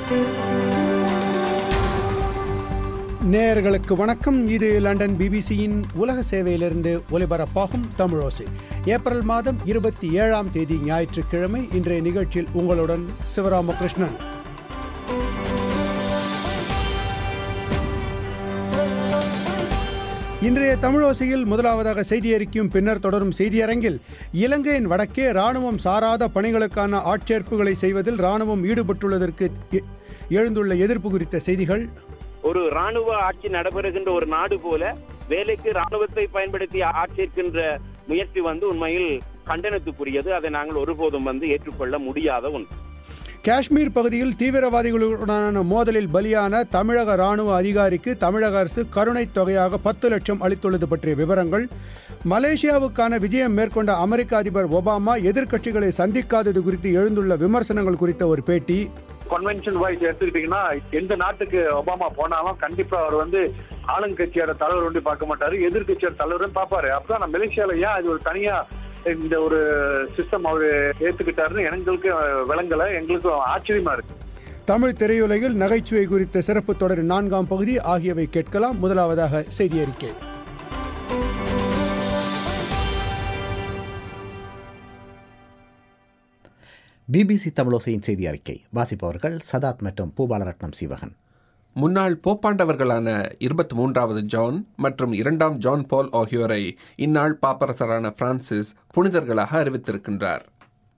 நேயர்களுக்கு வணக்கம் இது லண்டன் பிபிசியின் உலக சேவையிலிருந்து ஒலிபரப்பாகும் தமிழோசை ஏப்ரல் மாதம் இருபத்தி ஏழாம் தேதி ஞாயிற்றுக்கிழமை இன்றைய நிகழ்ச்சியில் உங்களுடன் சிவராமகிருஷ்ணன் இன்றைய தமிழோசையில் முதலாவதாக செய்தி அறிக்கையும் பின்னர் தொடரும் செய்தியரங்கில் இலங்கையின் வடக்கே ராணுவம் சாராத பணிகளுக்கான ஆட்சேர்ப்புகளை செய்வதில் ராணுவம் ஈடுபட்டுள்ளதற்கு எ- எழுந்துள்ள எதிர்ப்பு குறித்த செய்திகள் ஒரு ராணுவ ஆட்சி நடைபெறுகின்ற ஒரு நாடு போல வேலைக்கு ராணுவத்தை பயன்படுத்தி ஆட்சியிருக்கின்ற முயற்சி வந்து உண்மையில் கண்டனத்துக்குரியது அதை நாங்கள் ஒருபோதும் வந்து ஏற்றுக்கொள்ள முடியாத ஒன்று காஷ்மீர் பகுதியில் தீவிரவாதிகளுடனான மோதலில் பலியான தமிழக ராணுவ அதிகாரிக்கு தமிழக அரசு கருணைத் தொகையாக பத்து லட்சம் அளித்துள்ளது பற்றிய விவரங்கள் மலேசியாவுக்கான விஜயம் மேற்கொண்ட அமெரிக்க அதிபர் ஒபாமா எதிர்க்கட்சிகளை சந்திக்காதது குறித்து எழுந்துள்ள விமர்சனங்கள் குறித்த ஒரு பேட்டி கன்வென்ஷன் வைஸ் எடுத்துக்கிட்டீங்கன்னா எந்த நாட்டுக்கு ஒபாமா போனாலும் கண்டிப்பா அவர் வந்து ஆளுங்கட்சியோட தலைவர் வந்து பார்க்க மாட்டாரு எதிர்கட்சியோட தலைவரும் பார்ப்பாரு அப்பதான் நம்ம மலேசியால ஏன் அது ஒரு தனியா இந்த ஒரு சிஸ்டம் அவர் ஏத்துக்கிட்டாருன்னு எங்களுக்கு விளங்கல எங்களுக்கும் ஆச்சரியமா இருக்கு தமிழ் திரையுலகில் நகைச்சுவை குறித்த சிறப்பு தொடரின் நான்காம் பகுதி ஆகியவை கேட்கலாம் முதலாவதாக செய்தி அறிக்கை பிபிசி தமிழோசையின் செய்தி அறிக்கை வாசிப்பவர்கள் சதாத் மற்றும் பூபாலரட்னம் சீவகன் முன்னாள் போப்பாண்டவர்களான இருபத்தி மூன்றாவது ஜான் மற்றும் இரண்டாம் ஜான் பால் ஆகியோரை இந்நாள் பாப்பரசரான பிரான்சிஸ் புனிதர்களாக அறிவித்திருக்கின்றார்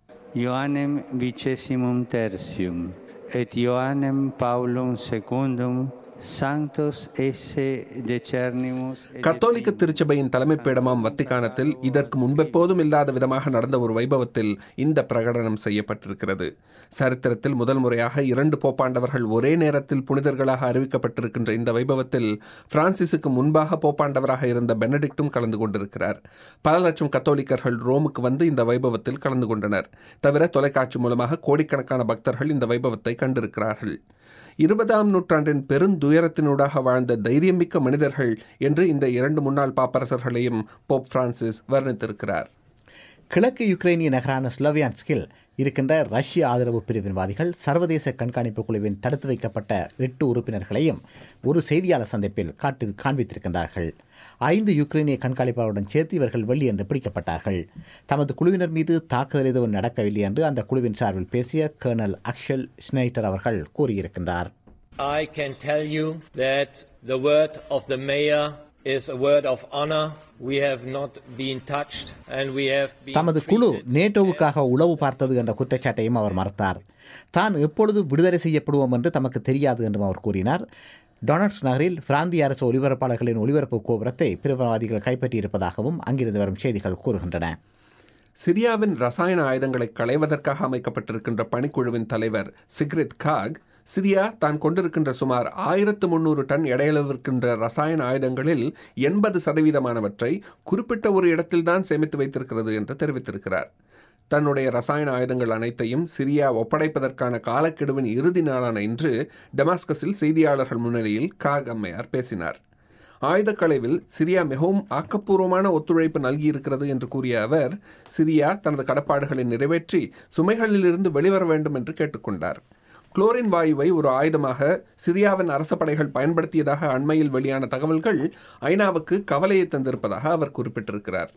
Ioannem vicesimum tertium et Ioannem Paulum secundum sanctos esse decernimus et கத்தோலிக்க திருச்சபையின் தலைமைப் பீடமாம் வத்திக்கானத்தில் இதற்கு முன்பெப்போதும் இல்லாத விதமாக நடந்த ஒரு வைபவத்தில் இந்த பிரகடனம் செய்யப்பட்டிருக்கிறது சரித்திரத்தில் முதல் முறையாக இரண்டு போப்பாண்டவர்கள் ஒரே நேரத்தில் புனிதர்களாக அறிவிக்கப்பட்டிருக்கின்ற இந்த வைபவத்தில் பிரான்சிஸுக்கு முன்பாக போப்பாண்டவராக இருந்த பெனடிக்டும் கலந்து கொண்டிருக்கிறார் பல லட்சம் கத்தோலிக்கர்கள் ரோமுக்கு வந்து இந்த வைபவத்தில் கலந்து கொண்டனர் தவிர தொலைக்காட்சி மூலமாக கோடிக்கணக்கான பக்தர்கள் இந்த வைபவத்தை கண்டிருக்கிறார்கள் இருபதாம் நூற்றாண்டின் பெருந்துயரத்தினூடாக வாழ்ந்த தைரியமிக்க மனிதர்கள் என்று இந்த இரண்டு முன்னாள் பாப்பரசர்களையும் போப் பிரான்சிஸ் வர்ணித்திருக்கிறார் கிழக்கு யுக்ரைனிய நகரான ஸ்லோவியான்ஸ்கில் இருக்கின்ற ரஷ்ய ஆதரவு பிரிவின்வாதிகள் சர்வதேச கண்காணிப்பு குழுவின் தடுத்து வைக்கப்பட்ட எட்டு உறுப்பினர்களையும் ஒரு செய்தியாளர் சந்திப்பில் காட்டி காண்பித்திருக்கின்றார்கள் ஐந்து யுக்ரைனிய கண்காணிப்பாளருடன் சேர்த்து இவர்கள் வெள்ளியன்று பிடிக்கப்பட்டார்கள் தமது குழுவினர் மீது தாக்குதல் எதுவும் நடக்கவில்லை என்று அந்த குழுவின் சார்பில் பேசிய கர்னல் அக்ஷல் ஸ்னைட்டர் அவர்கள் கூறியிருக்கின்றார் I can tell you that the word of the mayor is a word of honor. We have not been touched and we have been தமது குழு treated நேட்டோவுக்காக உளவு பார்த்தது என்ற குற்றச்சாட்டையும் அவர் மறுத்தார் தான் எப்பொழுது விடுதலை செய்யப்படுவோம் என்று தமக்கு தெரியாது என்றும் அவர் கூறினார் டொனட்ஸ் நகரில் பிராந்திய அரசு ஒலிபரப்பாளர்களின் ஒலிபரப்பு கோபுரத்தை பிரிவினவாதிகள் கைப்பற்றியிருப்பதாகவும் அங்கிருந்து வரும் செய்திகள் கூறுகின்றன சிரியாவின் ரசாயன ஆயுதங்களை களைவதற்காக அமைக்கப்பட்டிருக்கின்ற பணிக்குழுவின் தலைவர் சிக்ரித் காக் சிரியா தான் கொண்டிருக்கின்ற சுமார் ஆயிரத்து முன்னூறு டன் எடையளவிருக்கின்ற ரசாயன ஆயுதங்களில் எண்பது சதவீதமானவற்றை குறிப்பிட்ட ஒரு இடத்தில்தான் சேமித்து வைத்திருக்கிறது என்று தெரிவித்திருக்கிறார் தன்னுடைய ரசாயன ஆயுதங்கள் அனைத்தையும் சிரியா ஒப்படைப்பதற்கான காலக்கெடுவின் இறுதி நாளான இன்று டெமாஸ்கஸில் செய்தியாளர்கள் முன்னிலையில் காக் அம்மையார் பேசினார் ஆயுதக்களைவில் சிரியா மிகவும் ஆக்கப்பூர்வமான ஒத்துழைப்பு நல்கியிருக்கிறது என்று கூறிய அவர் சிரியா தனது கடப்பாடுகளை நிறைவேற்றி சுமைகளிலிருந்து வெளிவர வேண்டும் என்று கேட்டுக்கொண்டார் குளோரின் வாயுவை ஒரு ஆயுதமாக சிரியாவின் அரச படைகள் பயன்படுத்தியதாக அண்மையில் வெளியான தகவல்கள் ஐநாவுக்கு கவலையை தந்திருப்பதாக அவர் குறிப்பிட்டிருக்கிறார்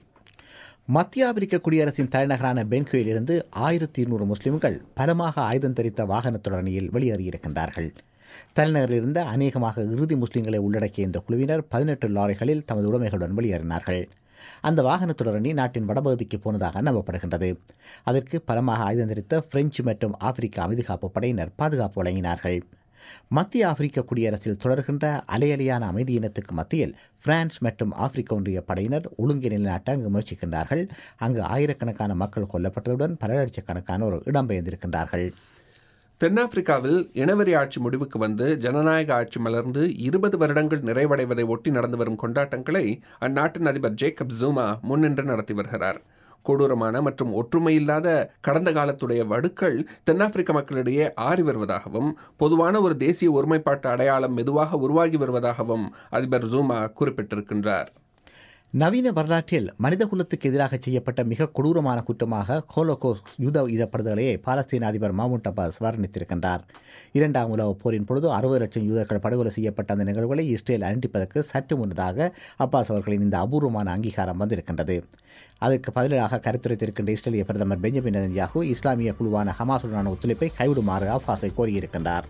மத்திய ஆப்பிரிக்க குடியரசின் தலைநகரான பென்குயிலிருந்து ஆயிரத்தி இருநூறு முஸ்லிம்கள் பலமாக ஆயுதம் தரித்த வாகன தொடரணியில் வெளியேறியிருக்கின்றார்கள் தலைநகரில் இருந்த அநேகமாக இறுதி முஸ்லிம்களை உள்ளடக்கிய இந்த குழுவினர் பதினெட்டு லாரிகளில் தமது உடைமைகளுடன் வெளியேறினார்கள் அந்த வாகன தொடரணி நாட்டின் வடபகுதிக்கு போனதாக நம்பப்படுகின்றது அதற்கு பலமாக ஆயுதம் தரித்த பிரெஞ்சு மற்றும் ஆப்பிரிக்க அமைதிகாப்பு படையினர் பாதுகாப்பு வழங்கினார்கள் மத்திய ஆப்பிரிக்க குடியரசில் தொடர்கின்ற அலையலையான அமைதி இனத்துக்கு மத்தியில் பிரான்ஸ் மற்றும் ஆப்பிரிக்க ஒன்றிய படையினர் ஒழுங்கை நிலைநாட்ட அங்கு முயற்சிக்கின்றார்கள் அங்கு ஆயிரக்கணக்கான மக்கள் கொல்லப்பட்டதுடன் பல லட்சக்கணக்கானோர் இடம்பெயர்ந்திருக்கின்றார்கள் தென்னாப்பிரிக்காவில் இனவெறி ஆட்சி முடிவுக்கு வந்து ஜனநாயக ஆட்சி மலர்ந்து இருபது வருடங்கள் நிறைவடைவதை ஒட்டி நடந்து வரும் கொண்டாட்டங்களை அந்நாட்டின் அதிபர் ஜேக்கப் ஜூமா முன்னின்று நடத்தி வருகிறார் கொடூரமான மற்றும் ஒற்றுமையில்லாத கடந்த காலத்துடைய வடுக்கள் தென்னாப்பிரிக்க மக்களிடையே ஆறி வருவதாகவும் பொதுவான ஒரு தேசிய ஒருமைப்பாட்டு அடையாளம் மெதுவாக உருவாகி வருவதாகவும் அதிபர் ஜூமா குறிப்பிட்டிருக்கின்றார் நவீன வரலாற்றில் மனிதகுலத்துக்கு எதிராக செய்யப்பட்ட மிக கொடூரமான குற்றமாக ஹோலோகோஸ் யூத ஈதப்படுதலையே பாலஸ்தீன அதிபர் மாமூட் அப்பாஸ் வர்ணித்திருக்கின்றார் இரண்டாம் உலகப் போரின் பொழுது அறுபது லட்சம் யூதர்கள் படுகொலை செய்யப்பட்ட அந்த நிகழ்வுகளை இஸ்ரேல் அனுட்டிப்பதற்கு சற்று முன்னதாக அப்பாஸ் அவர்களின் இந்த அபூர்வமான அங்கீகாரம் வந்திருக்கின்றது அதற்கு பதிலாக கருத்துரைத்திருக்கின்ற இஸ்ரேலிய பிரதமர் பெஞ்சமின் நெதன்யாகு இஸ்லாமிய குழுவான ஹமாசுடனான ஒத்துழைப்பை கைவிடுமாறு அப்பாஸை கோரியிருக்கின்றார்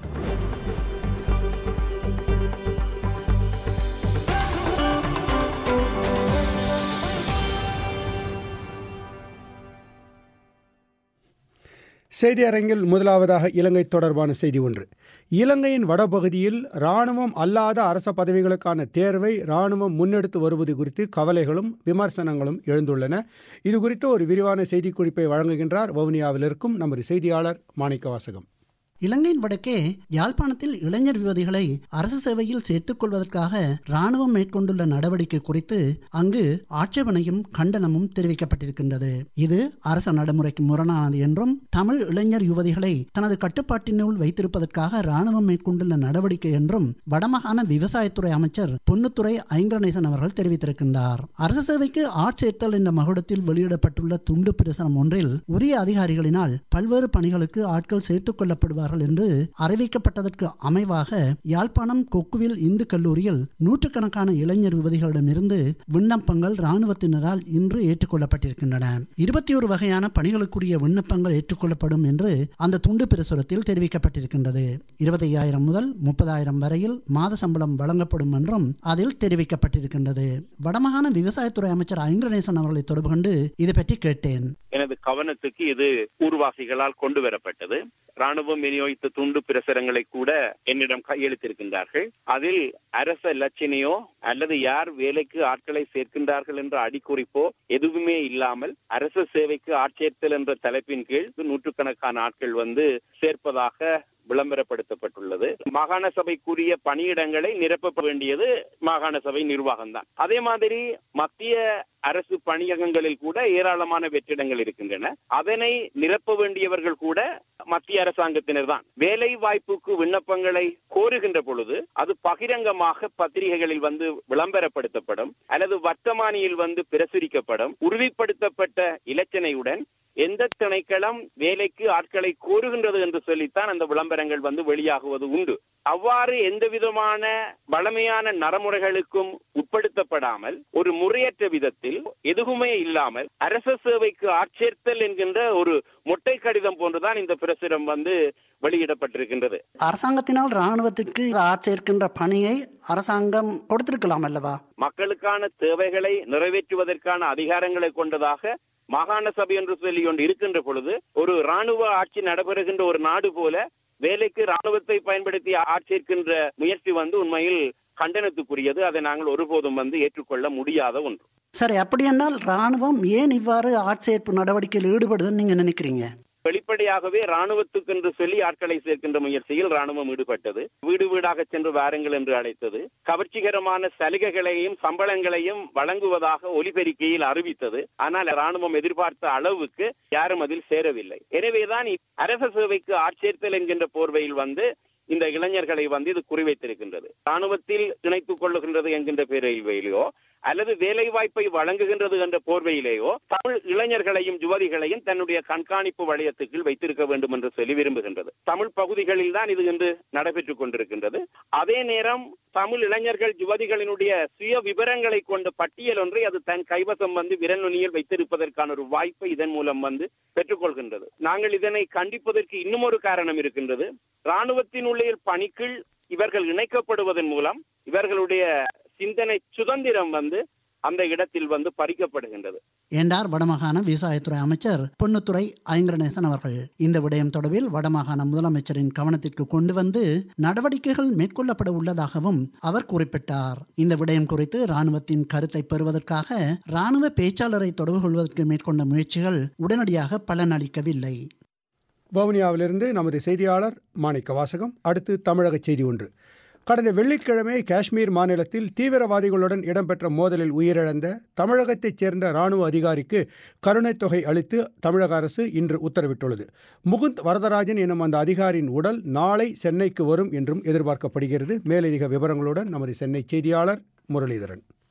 செய்தி அரங்கில் முதலாவதாக இலங்கை தொடர்பான செய்தி ஒன்று இலங்கையின் வடபகுதியில் இராணுவம் அல்லாத அரச பதவிகளுக்கான தேர்வை இராணுவம் முன்னெடுத்து வருவது குறித்து கவலைகளும் விமர்சனங்களும் எழுந்துள்ளன இது குறித்து ஒரு விரிவான செய்திக்குறிப்பை வழங்குகின்றார் வவுனியாவில் இருக்கும் நமது செய்தியாளர் மாணிக்க வாசகம் இலங்கையின் வடக்கே யாழ்ப்பாணத்தில் இளைஞர் யுவதிகளை அரசு சேவையில் சேர்த்துக் கொள்வதற்காக ராணுவம் மேற்கொண்டுள்ள நடவடிக்கை குறித்து அங்கு ஆட்சேபனையும் கண்டனமும் தெரிவிக்கப்பட்டிருக்கின்றது இது அரச நடைமுறைக்கு முரணானது என்றும் தமிழ் இளைஞர் யுவதிகளை தனது கட்டுப்பாட்டினுள் வைத்திருப்பதற்காக ராணுவம் மேற்கொண்டுள்ள நடவடிக்கை என்றும் வடமாகாண விவசாயத்துறை அமைச்சர் பொன்னுத்துறை ஐங்கரநேசன் அவர்கள் தெரிவித்திருக்கின்றார் அரசு சேவைக்கு ஆட்சேர்த்தல் என்ற மகுடத்தில் வெளியிடப்பட்டுள்ள துண்டு பிரசனம் ஒன்றில் உரிய அதிகாரிகளினால் பல்வேறு பணிகளுக்கு ஆட்கள் சேர்த்துக் கொள்ளப்படுவார் வருவார்கள் என்று அறிவிக்கப்பட்டதற்கு அமைவாக யாழ்ப்பாணம் கொக்குவில் இந்து கல்லூரியில் நூற்றுக்கணக்கான இளைஞர் யுவதிகளிடமிருந்து விண்ணப்பங்கள் இராணுவத்தினரால் இன்று ஏற்றுக்கொள்ளப்பட்டிருக்கின்றன இருபத்தி ஒரு வகையான பணிகளுக்குரிய விண்ணப்பங்கள் ஏற்றுக்கொள்ளப்படும் என்று அந்த துண்டு பிரசுரத்தில் தெரிவிக்கப்பட்டிருக்கின்றது இருபத்தையாயிரம் முதல் முப்பதாயிரம் வரையில் மாத சம்பளம் வழங்கப்படும் என்றும் அதில் தெரிவிக்கப்பட்டிருக்கின்றது வடமாகாண விவசாயத்துறை அமைச்சர் ஐங்கரநேசன் அவர்களை தொடர்பு கொண்டு இது பற்றி கேட்டேன் எனது கவனத்துக்கு இது ஊர்வாசிகளால் கொண்டு வரப்பட்டது ராணுவம் விநியோகித்த துண்டு பிரசுரங்களை கூட என்னிடம் கையெழுத்திருக்கின்றார்கள் அதில் அரச லட்சணையோ அல்லது யார் வேலைக்கு ஆட்களை சேர்க்கின்றார்கள் என்ற அடிக்குறிப்போ எதுவுமே இல்லாமல் அரசு சேவைக்கு ஆட்சேர்த்தல் என்ற தலைப்பின் கீழ் நூற்றுக்கணக்கான ஆட்கள் வந்து சேர்ப்பதாக விளம்பரப்படுத்தப்பட்டுள்ளது மாகாண சபைக்குரிய பணியிடங்களை நிரப்ப வேண்டியது மாகாண சபை நிர்வாகம் தான் அதே மாதிரி மத்திய அரசு பணியகங்களில் கூட ஏராளமான வெற்றிடங்கள் இருக்கின்றன அதனை நிரப்ப வேண்டியவர்கள் கூட மத்திய அரசாங்கத்தினர் தான் வேலை வாய்ப்புக்கு விண்ணப்பங்களை கோருகின்ற பொழுது அது பகிரங்கமாக பத்திரிகைகளில் வந்து விளம்பரப்படுத்தப்படும் அல்லது வர்த்தமானியில் வந்து பிரசுரிக்கப்படும் உறுதிப்படுத்தப்பட்ட இலச்சனையுடன் எந்த திணைக்களம் வேலைக்கு ஆட்களை கோருகின்றது என்று சொல்லித்தான் அந்த விளம்பரங்கள் வந்து வெளியாகுவது உண்டு அவ்வாறு எந்த விதமான வளமையான நடைமுறைகளுக்கும் உட்படுத்தப்படாமல் ஒரு முறையற்ற விதத்தில் எதுவுமே இல்லாமல் அரச சேவைக்கு ஆட்சேர்த்தல் என்கின்ற ஒரு மொட்டை கடிதம் போன்றுதான் இந்த பிரசுரம் வந்து வெளியிடப்பட்டிருக்கின்றது அரசாங்கத்தினால் ராணுவத்திற்கு ஆட்சேர்க்கின்ற பணியை அரசாங்கம் கொடுத்திருக்கலாம் அல்லவா மக்களுக்கான தேவைகளை நிறைவேற்றுவதற்கான அதிகாரங்களை கொண்டதாக மாகாண சபை என்று சொல்லி ஒன்று இருக்கின்ற பொழுது ஒரு ராணுவ ஆட்சி நடைபெறுகின்ற ஒரு நாடு போல வேலைக்கு ராணுவத்தை பயன்படுத்தி ஆட்சியிருக்கின்ற முயற்சி வந்து உண்மையில் கண்டனத்துக்குரியது அதை நாங்கள் ஒருபோதும் வந்து ஏற்றுக்கொள்ள முடியாத ஒன்று சரி அப்படியானால் ராணுவம் ஏன் இவ்வாறு ஆட்சேர்ப்பு நடவடிக்கையில் ஈடுபடுதுன்னு நீங்க நினைக்கிறீங்க வெளிப்படையாகவே ராணுவத்துக்கு என்று சொல்லி ஆட்களை சேர்க்கின்ற முயற்சியில் ராணுவம் ஈடுபட்டது வீடு வீடாக சென்று வாருங்கள் என்று அழைத்தது கவர்ச்சிகரமான சலுகைகளையும் சம்பளங்களையும் வழங்குவதாக ஒலிபெருக்கையில் அறிவித்தது ஆனால் ராணுவம் எதிர்பார்த்த அளவுக்கு யாரும் அதில் சேரவில்லை எனவேதான் அரச சேவைக்கு ஆட்சேர்த்தல் என்கின்ற போர்வையில் வந்து இந்த இளைஞர்களை வந்து இது குறிவைத்திருக்கின்றது ராணுவத்தில் இணைத்துக் கொள்ளுகின்றது என்கின்ற பேரவையிலோ அல்லது வேலை வாய்ப்பை வழங்குகின்றது என்ற போர்வையிலேயோ தமிழ் இளைஞர்களையும் யுவதிகளையும் தன்னுடைய கண்காணிப்பு வளையத்துக்குள் வைத்திருக்க வேண்டும் என்று சொல்லி விரும்புகின்றது தமிழ் பகுதிகளில் தான் இது இன்று நடைபெற்றுக் கொண்டிருக்கின்றது அதே நேரம் தமிழ் இளைஞர்கள் யுவதிகளினுடைய சுய விவரங்களை கொண்ட பட்டியல் ஒன்றை அது தன் கைவசம் வந்து விரல் நுனியில் வைத்திருப்பதற்கான ஒரு வாய்ப்பை இதன் மூலம் வந்து பெற்றுக்கொள்கின்றது நாங்கள் இதனை கண்டிப்பதற்கு இன்னும் ஒரு காரணம் இருக்கின்றது ராணுவத்தினுடைய பணிக்குள் இவர்கள் இணைக்கப்படுவதன் மூலம் இவர்களுடைய சிந்தனை சுதந்திரம் வந்து அந்த இடத்தில் வந்து பறிக்கப்படுகின்றது என்றார் வடமாகாண விவசாயத்துறை அமைச்சர் பொன்னுத்துறை ஐங்கரநேசன் அவர்கள் இந்த விடயம் தொடர்பில் வடமாகாண முதலமைச்சரின் கவனத்திற்கு கொண்டு வந்து நடவடிக்கைகள் மேற்கொள்ளப்பட உள்ளதாகவும் அவர் குறிப்பிட்டார் இந்த விடயம் குறித்து ராணுவத்தின் கருத்தை பெறுவதற்காக ராணுவ பேச்சாளரை தொடர்பு கொள்வதற்கு மேற்கொண்ட முயற்சிகள் உடனடியாக பலனளிக்கவில்லை வவுனியாவிலிருந்து நமது செய்தியாளர் மாணிக்க வாசகம் அடுத்து தமிழக செய்தி ஒன்று கடந்த வெள்ளிக்கிழமை காஷ்மீர் மாநிலத்தில் தீவிரவாதிகளுடன் இடம்பெற்ற மோதலில் உயிரிழந்த தமிழகத்தைச் சேர்ந்த ராணுவ அதிகாரிக்கு கருணைத் தொகை அளித்து தமிழக அரசு இன்று உத்தரவிட்டுள்ளது முகுந்த் வரதராஜன் எனும் அந்த அதிகாரியின் உடல் நாளை சென்னைக்கு வரும் என்றும் எதிர்பார்க்கப்படுகிறது மேலதிக விவரங்களுடன் நமது சென்னை செய்தியாளர் முரளிதரன்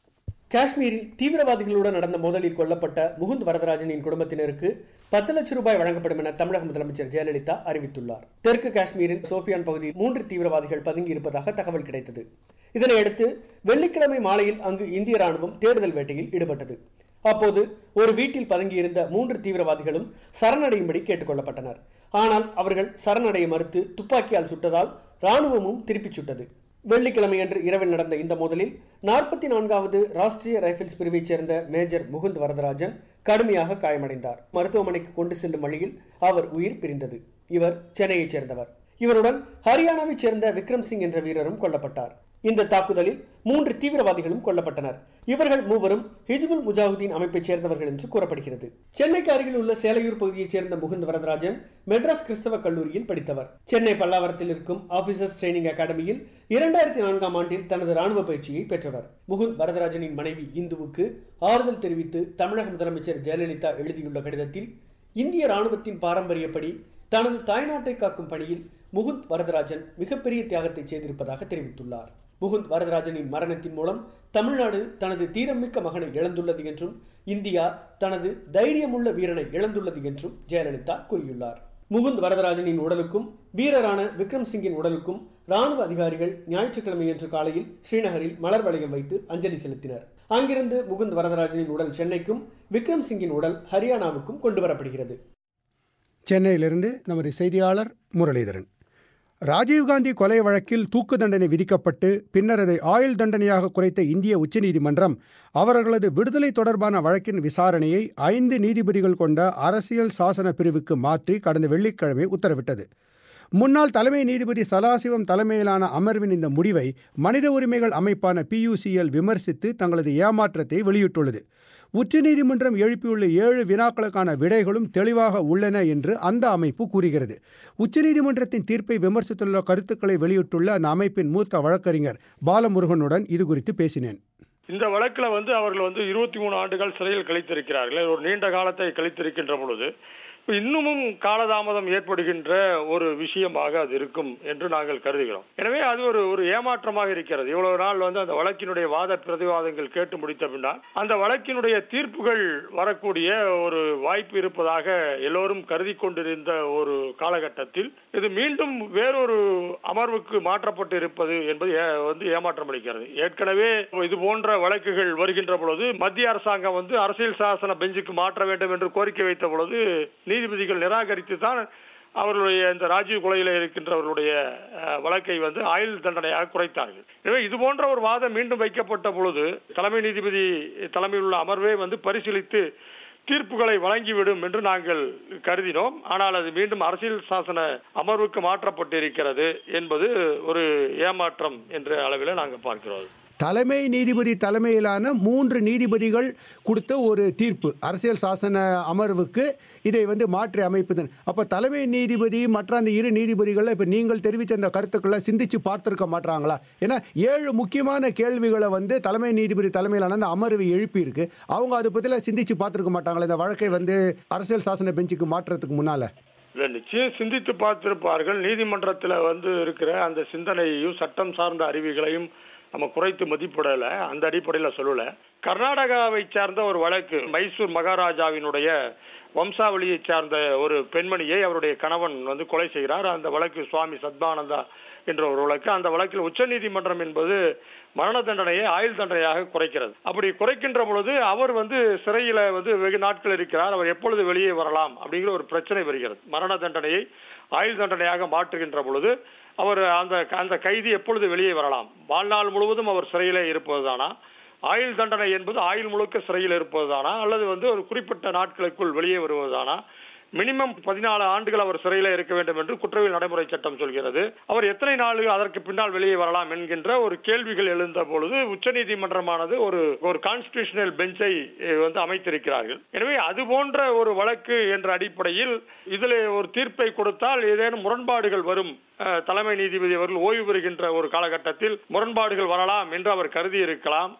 காஷ்மீரில் தீவிரவாதிகளுடன் நடந்த மோதலில் கொல்லப்பட்ட முகுந்த் வரதராஜனின் குடும்பத்தினருக்கு பத்து லட்சம் ரூபாய் வழங்கப்படும் என தமிழக முதலமைச்சர் ஜெயலலிதா அறிவித்துள்ளார் தெற்கு காஷ்மீரின் சோஃபியான் பகுதியில் மூன்று தீவிரவாதிகள் பதுங்கி இருப்பதாக தகவல் கிடைத்தது இதனையடுத்து வெள்ளிக்கிழமை மாலையில் அங்கு இந்திய ராணுவம் தேடுதல் வேட்டையில் ஈடுபட்டது அப்போது ஒரு வீட்டில் பதுங்கியிருந்த மூன்று தீவிரவாதிகளும் சரணடையும்படி கேட்டுக்கொள்ளப்பட்டனர் ஆனால் அவர்கள் சரணடைய மறுத்து துப்பாக்கியால் சுட்டதால் ராணுவமும் திருப்பிச் சுட்டது வெள்ளிக்கிழமையன்று இரவில் நடந்த இந்த மோதலில் நாற்பத்தி நான்காவது ராஷ்டிரிய ரைபிள்ஸ் பிரிவைச் சேர்ந்த மேஜர் முகுந்த் வரதராஜன் கடுமையாக காயமடைந்தார் மருத்துவமனைக்கு கொண்டு செல்லும் வழியில் அவர் உயிர் பிரிந்தது இவர் சென்னையைச் சேர்ந்தவர் இவருடன் ஹரியானாவைச் சேர்ந்த விக்ரம் சிங் என்ற வீரரும் கொல்லப்பட்டார் இந்த தாக்குதலில் மூன்று தீவிரவாதிகளும் கொல்லப்பட்டனர் இவர்கள் மூவரும் ஹிஜ்புல் முஜாஹுதீன் அமைப்பைச் சேர்ந்தவர்கள் என்று கூறப்படுகிறது சென்னைக்கு அருகில் உள்ள சேலையூர் பகுதியைச் சேர்ந்த முகுந்த் வரதராஜன் மெட்ராஸ் கிறிஸ்தவ கல்லூரியில் படித்தவர் சென்னை பல்லாவரத்தில் இருக்கும் ஆபீசர்ஸ் ட்ரைனிங் அகாடமியில் இரண்டாயிரத்தி நான்காம் ஆண்டில் தனது ராணுவ பயிற்சியை பெற்றவர் முகுந்த் வரதராஜனின் மனைவி இந்துவுக்கு ஆறுதல் தெரிவித்து தமிழக முதலமைச்சர் ஜெயலலிதா எழுதியுள்ள கடிதத்தில் இந்திய ராணுவத்தின் பாரம்பரியப்படி தனது தாய்நாட்டை காக்கும் பணியில் முகுந்த் வரதராஜன் மிகப்பெரிய தியாகத்தை செய்திருப்பதாக தெரிவித்துள்ளார் முகுந்த் வரதராஜனின் மரணத்தின் மூலம் தமிழ்நாடு தனது தீரமிக்க மகனை இழந்துள்ளது என்றும் இந்தியா தனது தைரியமுள்ள வீரனை இழந்துள்ளது என்றும் ஜெயலலிதா கூறியுள்ளார் முகுந்த் வரதராஜனின் உடலுக்கும் வீரரான விக்ரம் சிங்கின் உடலுக்கும் ராணுவ அதிகாரிகள் ஞாயிற்றுக்கிழமையன்று காலையில் ஸ்ரீநகரில் மலர் வளையம் வைத்து அஞ்சலி செலுத்தினர் அங்கிருந்து முகுந்த் வரதராஜனின் உடல் சென்னைக்கும் விக்ரம் சிங்கின் உடல் ஹரியானாவுக்கும் கொண்டு வரப்படுகிறது சென்னையிலிருந்து நமது செய்தியாளர் முரளிதரன் ராஜீவ்காந்தி கொலை வழக்கில் தூக்கு தண்டனை விதிக்கப்பட்டு பின்னர் அதை ஆயுள் தண்டனையாக குறைத்த இந்திய உச்சநீதிமன்றம் அவர்களது விடுதலை தொடர்பான வழக்கின் விசாரணையை ஐந்து நீதிபதிகள் கொண்ட அரசியல் சாசன பிரிவுக்கு மாற்றி கடந்த வெள்ளிக்கிழமை உத்தரவிட்டது முன்னாள் தலைமை நீதிபதி சதாசிவம் தலைமையிலான அமர்வின் இந்த முடிவை மனித உரிமைகள் அமைப்பான பியூசிஎல் விமர்சித்து தங்களது ஏமாற்றத்தை வெளியிட்டுள்ளது உச்சநீதிமன்றம் எழுப்பியுள்ள ஏழு வினாக்களுக்கான விடைகளும் தெளிவாக உள்ளன என்று அந்த அமைப்பு கூறுகிறது உச்சநீதிமன்றத்தின் தீர்ப்பை விமர்சித்துள்ள கருத்துக்களை வெளியிட்டுள்ள அந்த அமைப்பின் மூத்த வழக்கறிஞர் பாலமுருகனுடன் இது குறித்து பேசினேன் இந்த வழக்கில் வந்து அவர்கள் வந்து இருபத்தி மூணு ஆண்டுகள் சிறையில் கழித்திருக்கிறார்கள் ஒரு நீண்ட காலத்தை கழித்திருக்கின்ற பொழுது இன்னமும் காலதாமதம் ஏற்படுகின்ற ஒரு விஷயமாக அது இருக்கும் என்று நாங்கள் கருதுகிறோம் எனவே அது ஒரு ஒரு ஏமாற்றமாக இருக்கிறது இவ்வளவு நாள் வந்து அந்த வழக்கினுடைய வாத பிரதிவாதங்கள் கேட்டு முடித்த பின்னால் அந்த வழக்கினுடைய தீர்ப்புகள் வரக்கூடிய ஒரு வாய்ப்பு இருப்பதாக எல்லோரும் கருதி கொண்டிருந்த ஒரு காலகட்டத்தில் இது மீண்டும் வேறொரு அமர்வுக்கு மாற்றப்பட்டு இருப்பது என்பது வந்து ஏமாற்றம் அளிக்கிறது ஏற்கனவே இது போன்ற வழக்குகள் வருகின்ற பொழுது மத்திய அரசாங்கம் வந்து அரசியல் சாசன பெஞ்சுக்கு மாற்ற வேண்டும் என்று கோரிக்கை வைத்த பொழுது நீதிபதிகள் நிராகரித்து தான் அவர்களுடைய இந்த ராஜீவ் கொலையில் இருக்கின்றவர்களுடைய வழக்கை வந்து ஆயுள் தண்டனையாக குறைத்தார்கள் எனவே இது போன்ற ஒரு வாதம் மீண்டும் வைக்கப்பட்ட பொழுது தலைமை நீதிபதி தலைமையில் உள்ள அமர்வே வந்து பரிசீலித்து தீர்ப்புகளை வழங்கிவிடும் என்று நாங்கள் கருதினோம் ஆனால் அது மீண்டும் அரசியல் சாசன அமர்வுக்கு மாற்றப்பட்டிருக்கிறது என்பது ஒரு ஏமாற்றம் என்ற அளவில் நாங்கள் பார்க்கிறோம் தலைமை நீதிபதி தலைமையிலான மூன்று நீதிபதிகள் கொடுத்த ஒரு தீர்ப்பு அரசியல் சாசன அமர்வுக்கு இதை வந்து மாற்றி அமைப்பதன் அப்போ தலைமை நீதிபதி மற்ற அந்த இரு நீதிபதிகளில் இப்போ நீங்கள் தெரிவித்த அந்த கருத்துக்களை சிந்திச்சு பார்த்துருக்க மாட்டாங்களா ஏன்னா ஏழு முக்கியமான கேள்விகளை வந்து தலைமை நீதிபதி தலைமையிலான அந்த அமர்வு எழுப்பியிருக்கு அவங்க அதை பற்றிலாம் சிந்திச்சு பார்த்துருக்க மாட்டாங்களா இந்த வழக்கை வந்து அரசியல் சாசன பெஞ்சுக்கு மாற்றுறதுக்கு முன்னால் இல்லை நிச்சயம் சிந்தித்து பார்த்திருப்பார்கள் நீதிமன்றத்தில் வந்து இருக்கிற அந்த சிந்தனையையும் சட்டம் சார்ந்த அறிவுகளையும் நம்ம குறைத்து மதிப்பிடல அந்த அடிப்படையில் சொல்லல கர்நாடகாவை சார்ந்த ஒரு வழக்கு மைசூர் மகாராஜாவினுடைய வம்சாவளியை சார்ந்த ஒரு பெண்மணியை அவருடைய கணவன் வந்து கொலை செய்கிறார் அந்த வழக்கு சுவாமி சத்பானந்தா என்ற ஒரு வழக்கு அந்த வழக்கில் உச்சநீதிமன்றம் என்பது மரண தண்டனையை ஆயுள் தண்டனையாக குறைக்கிறது அப்படி குறைக்கின்ற பொழுது அவர் வந்து சிறையில வந்து வெகு நாட்கள் இருக்கிறார் அவர் எப்பொழுது வெளியே வரலாம் அப்படிங்கிற ஒரு பிரச்சனை வருகிறது மரண தண்டனையை ஆயுள் தண்டனையாக மாற்றுகின்ற பொழுது அவர் அந்த அந்த கைதி எப்பொழுது வெளியே வரலாம் வாழ்நாள் முழுவதும் அவர் சிறையிலே இருப்பதுதானா ஆயுள் தண்டனை என்பது ஆயுள் முழுக்க சிறையில் இருப்பதுதானா அல்லது வந்து ஒரு குறிப்பிட்ட நாட்களுக்குள் வெளியே வருவதுதானா மினிமம் பதினாலு ஆண்டுகள் அவர் சிறையில் இருக்க வேண்டும் என்று குற்றவியல் நடைமுறை சட்டம் சொல்கிறது அவர் எத்தனை நாள் அதற்கு பின்னால் வெளியே வரலாம் என்கின்ற ஒரு கேள்விகள் எழுந்த பொழுது உச்சநீதிமன்றமானது ஒரு ஒரு கான்ஸ்டிடியூஷனல் பெஞ்சை வந்து அமைத்திருக்கிறார்கள் எனவே அது போன்ற ஒரு வழக்கு என்ற அடிப்படையில் இதில் ஒரு தீர்ப்பை கொடுத்தால் ஏதேனும் முரண்பாடுகள் வரும் தலைமை நீதிபதி அவர்கள் ஓய்வு பெறுகின்ற ஒரு காலகட்டத்தில் முரண்பாடுகள் வரலாம் என்று அவர் கருதி இருக்கலாம்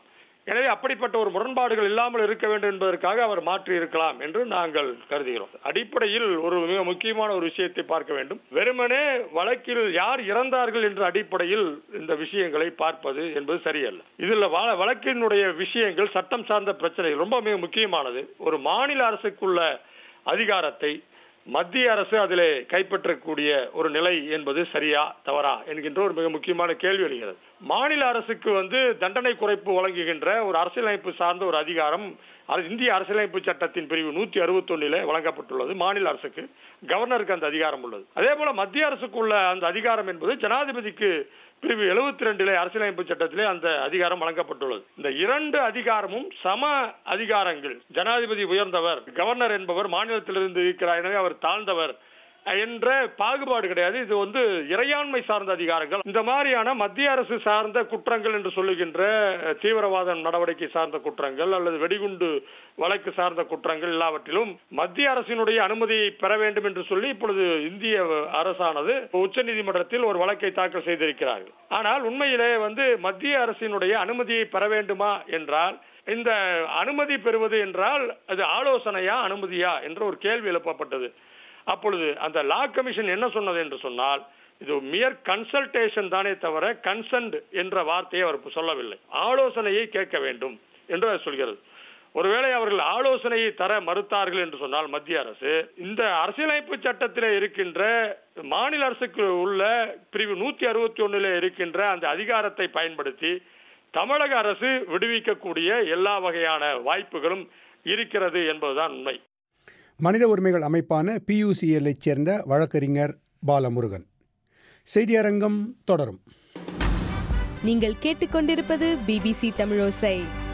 எனவே அப்படிப்பட்ட ஒரு முரண்பாடுகள் இல்லாமல் இருக்க வேண்டும் என்பதற்காக அவர் மாற்றி இருக்கலாம் என்று நாங்கள் கருதுகிறோம் அடிப்படையில் ஒரு மிக முக்கியமான ஒரு விஷயத்தை பார்க்க வேண்டும் வெறுமனே வழக்கில் யார் இறந்தார்கள் என்ற அடிப்படையில் இந்த விஷயங்களை பார்ப்பது என்பது சரியல்ல இதில் வ- வழக்கினுடைய விஷயங்கள் சட்டம் சார்ந்த பிரச்சனை ரொம்ப மிக முக்கியமானது ஒரு மாநில அரசுக்குள்ள அதிகாரத்தை மத்திய அரசு அதிலே கைப்பற்றக்கூடிய ஒரு நிலை என்பது சரியா தவறா என்கின்ற ஒரு மிக முக்கியமான கேள்வி எழுகிறது மாநில அரசுக்கு வந்து தண்டனை குறைப்பு வழங்குகின்ற ஒரு அரசியலமைப்பு சார்ந்த ஒரு அதிகாரம் அது இந்திய அரசியலமைப்பு சட்டத்தின் பிரிவு நூத்தி அறுபத்தொன்னிலே வழங்கப்பட்டுள்ளது மாநில அரசுக்கு கவர்னருக்கு அந்த அதிகாரம் உள்ளது அதே போல மத்திய அரசுக்குள்ள அந்த அதிகாரம் என்பது ஜனாதிபதிக்கு பிரிவு எழுபத்தி ரெண்டிலே அரசியலமைப்பு சட்டத்திலே அந்த அதிகாரம் வழங்கப்பட்டுள்ளது இந்த இரண்டு அதிகாரமும் சம அதிகாரங்கள் ஜனாதிபதி உயர்ந்தவர் கவர்னர் என்பவர் மாநிலத்திலிருந்து இருக்கிறார் எனவே அவர் தாழ்ந்தவர் என்ற பாகுபாடு கிடையாது இது வந்து இறையாண்மை சார்ந்த அதிகாரங்கள் இந்த மாதிரியான மத்திய அரசு சார்ந்த குற்றங்கள் என்று சொல்லுகின்ற அஹ், தீவிரவாத நடவடிக்கை சார்ந்த குற்றங்கள் அல்லது வெடிகுண்டு வழக்கு சார்ந்த குற்றங்கள் எல்லாவற்றிலும் மத்திய அரசினுடைய அனுமதியை பெற வேண்டும் என்று சொல்லி இப்பொழுது இந்திய அரசானது உச்சநீதிமன்றத்தில் ஒரு வழக்கை தாக்கல் செய்திருக்கிறார்கள் ஆனால் உண்மையிலே வந்து மத்திய அரசினுடைய அனுமதியை பெற வேண்டுமா என்றால் இந்த அனுமதி பெறுவது என்றால் அது ஆலோசனையா அனுமதியா என்ற ஒரு கேள்வி எழுப்பப்பட்டது அப்பொழுது அந்த லா கமிஷன் என்ன சொன்னது என்று சொன்னால் இது மியர் கன்சல்டேஷன் தானே தவிர கன்சென்ட் என்ற வார்த்தையை அவர் சொல்லவில்லை ஆலோசனையை கேட்க வேண்டும் என்று அது சொல்கிறது ஒருவேளை அவர்கள் ஆலோசனையை தர மறுத்தார்கள் என்று சொன்னால் மத்திய அரசு இந்த அரசியலமைப்பு சட்டத்திலே இருக்கின்ற மாநில அரசுக்கு உள்ள பிரிவு நூத்தி அறுபத்தி ஒண்ணுல இருக்கின்ற அந்த அதிகாரத்தை பயன்படுத்தி தமிழக அரசு விடுவிக்கக்கூடிய எல்லா வகையான வாய்ப்புகளும் இருக்கிறது என்பதுதான் உண்மை மனித உரிமைகள் அமைப்பான பியூசிஎல்லைச் சேர்ந்த வழக்கறிஞர் பாலமுருகன் செய்தியரங்கம் தொடரும் நீங்கள் கேட்டுக்கொண்டிருப்பது பிபிசி தமிழோசை